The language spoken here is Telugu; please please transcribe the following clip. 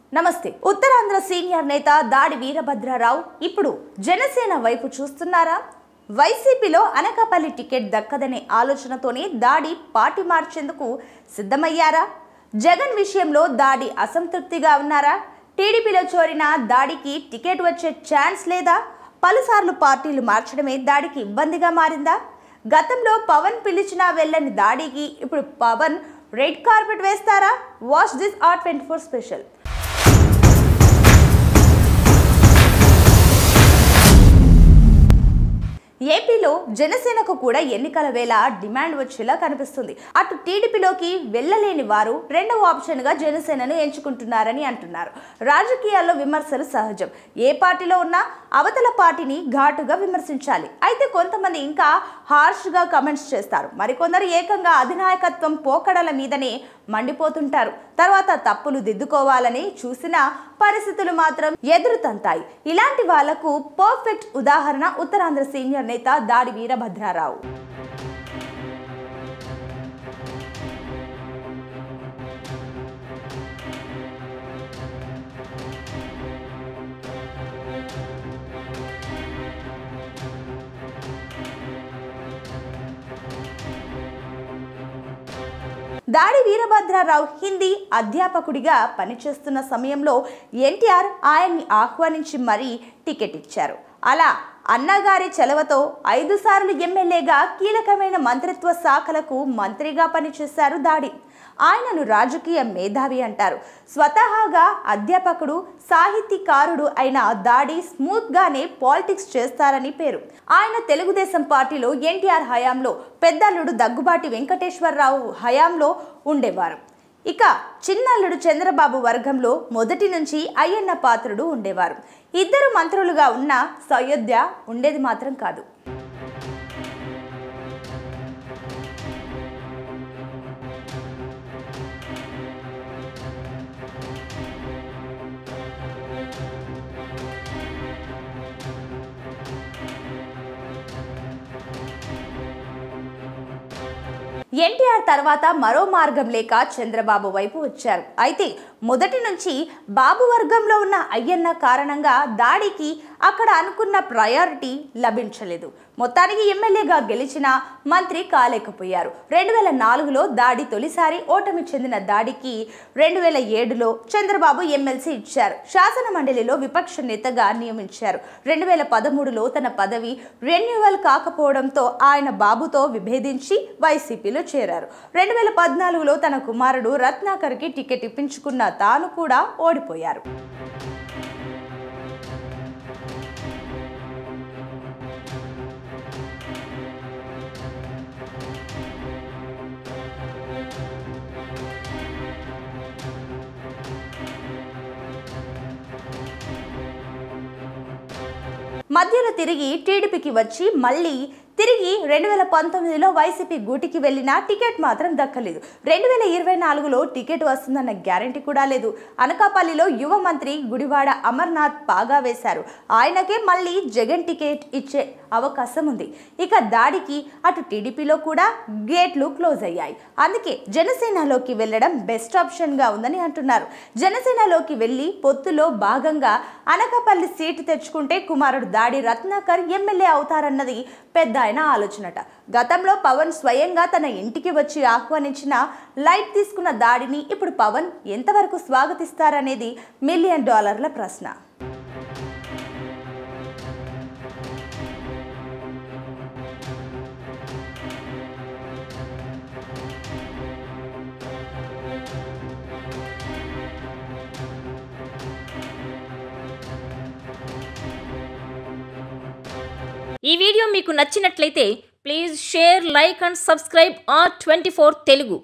నమస్తే ఉత్తరాంధ్ర సీనియర్ నేత దాడి వీరభద్రరావు ఇప్పుడు జనసేన వైపు చూస్తున్నారా వైసీపీలో అనకాపల్లి టికెట్ దక్కదనే ఆలోచనతోనే దాడి పార్టీ మార్చేందుకు సిద్ధమయ్యారా జగన్ విషయంలో దాడి అసంతృప్తిగా ఉన్నారా టీడీపీలో చోరిన దాడికి టికెట్ వచ్చే ఛాన్స్ లేదా పలుసార్లు పార్టీలు మార్చడమే దాడికి ఇబ్బందిగా మారిందా గతంలో పవన్ పిలిచినా వెళ్ళని దాడికి ఇప్పుడు పవన్ రెడ్ కార్పెట్ వేస్తారా watch this R twenty four special ఏపీలో జనసేనకు కూడా ఎన్నికల వేళ డిమాండ్ వచ్చేలా కనిపిస్తుంది అటు టీడీపీలోకి వెళ్ళలేని వారు రెండవ ఆప్షన్గా జనసేనను ఎంచుకుంటున్నారని అంటున్నారు రాజకీయాల్లో విమర్శలు సహజం ఏ పార్టీలో ఉన్నా అవతల పార్టీని ఘాటుగా విమర్శించాలి అయితే కొంతమంది ఇంకా హార్ష్గా కమెంట్స్ చేస్తారు మరికొందరు ఏకంగా అధినాయకత్వం పోకడల మీదనే మండిపోతుంటారు తర్వాత తప్పులు దిద్దుకోవాలని చూసిన పరిస్థితులు మాత్రం ఎదురుతంతాయి ఇలాంటి వాళ్లకు పర్ఫెక్ట్ ఉదాహరణ ఉత్తరాంధ్ర సీనియర్ నేత దాడి వీరభద్రారావు దాడి వీరభద్రారావు హిందీ అధ్యాపకుడిగా పనిచేస్తున్న సమయంలో ఎన్టీఆర్ ఆయన్ని ఆహ్వానించి మరీ టికెట్ ఇచ్చారు అలా అన్నగారి చెలవతో ఐదు సార్లు ఎమ్మెల్యేగా కీలకమైన మంత్రిత్వ శాఖలకు మంత్రిగా పనిచేశారు దాడి ఆయనను రాజకీయ మేధావి అంటారు స్వతహాగా అధ్యాపకుడు సాహితీకారుడు అయిన దాడి స్మూత్గానే పాలిటిక్స్ చేస్తారని పేరు ఆయన తెలుగుదేశం పార్టీలో ఎన్టీఆర్ హయాంలో పెద్దల్లుడు దగ్గుబాటి వెంకటేశ్వరరావు హయాంలో ఉండేవారు ఇక చిన్నల్లుడు చంద్రబాబు వర్గంలో మొదటి నుంచి అయ్యన్న పాత్రుడు ఉండేవారు ఇద్దరు మంత్రులుగా ఉన్న సయోధ్య ఉండేది మాత్రం కాదు ఎన్టీఆర్ తర్వాత మరో మార్గం లేక చంద్రబాబు వైపు వచ్చారు అయితే మొదటి నుంచి బాబు వర్గంలో ఉన్న అయ్యన్న కారణంగా దాడికి అక్కడ అనుకున్న ప్రయారిటీ లభించలేదు మొత్తానికి ఎమ్మెల్యేగా గెలిచిన మంత్రి కాలేకపోయారు రెండు వేల నాలుగులో దాడి తొలిసారి ఓటమి చెందిన దాడికి రెండు వేల ఏడులో చంద్రబాబు ఎమ్మెల్సీ ఇచ్చారు శాసన మండలిలో విపక్ష నేతగా నియమించారు రెండు వేల పదమూడులో తన పదవి రెన్యువల్ కాకపోవడంతో ఆయన బాబుతో విభేదించి వైసీపీలో చేరారు రెండు వేల పద్నాలుగులో తన కుమారుడు రత్నాకర్కి టికెట్ ఇప్పించుకున్న తాను కూడా ఓడిపోయారు మధ్యలో తిరిగి టీడీపీకి వచ్చి మళ్ళీ తిరిగి రెండు వేల పంతొమ్మిదిలో వైసీపీ గూటికి వెళ్ళిన టికెట్ మాత్రం దక్కలేదు రెండు వేల ఇరవై నాలుగులో టికెట్ వస్తుందన్న గ్యారంటీ కూడా లేదు అనకాపల్లిలో యువ మంత్రి గుడివాడ అమర్నాథ్ పాగా వేశారు ఆయనకే మళ్ళీ జగన్ టికెట్ ఇచ్చే అవకాశం ఉంది ఇక దాడికి అటు టీడీపీలో కూడా గేట్లు క్లోజ్ అయ్యాయి అందుకే జనసేనలోకి వెళ్ళడం బెస్ట్ ఆప్షన్గా ఉందని అంటున్నారు జనసేనలోకి వెళ్ళి పొత్తులో భాగంగా అనకాపల్లి సీటు తెచ్చుకుంటే కుమారుడు దాడి రత్నాకర్ ఎమ్మెల్యే అవుతారన్నది పెద్ద ఆయన ఆలోచనట గతంలో పవన్ స్వయంగా తన ఇంటికి వచ్చి ఆహ్వానించిన లైట్ తీసుకున్న దాడిని ఇప్పుడు పవన్ ఎంతవరకు స్వాగతిస్తారనేది మిలియన్ డాలర్ల ప్రశ్న ఈ వీడియో మీకు నచ్చినట్లయితే please share like and subscribe R twenty Telugu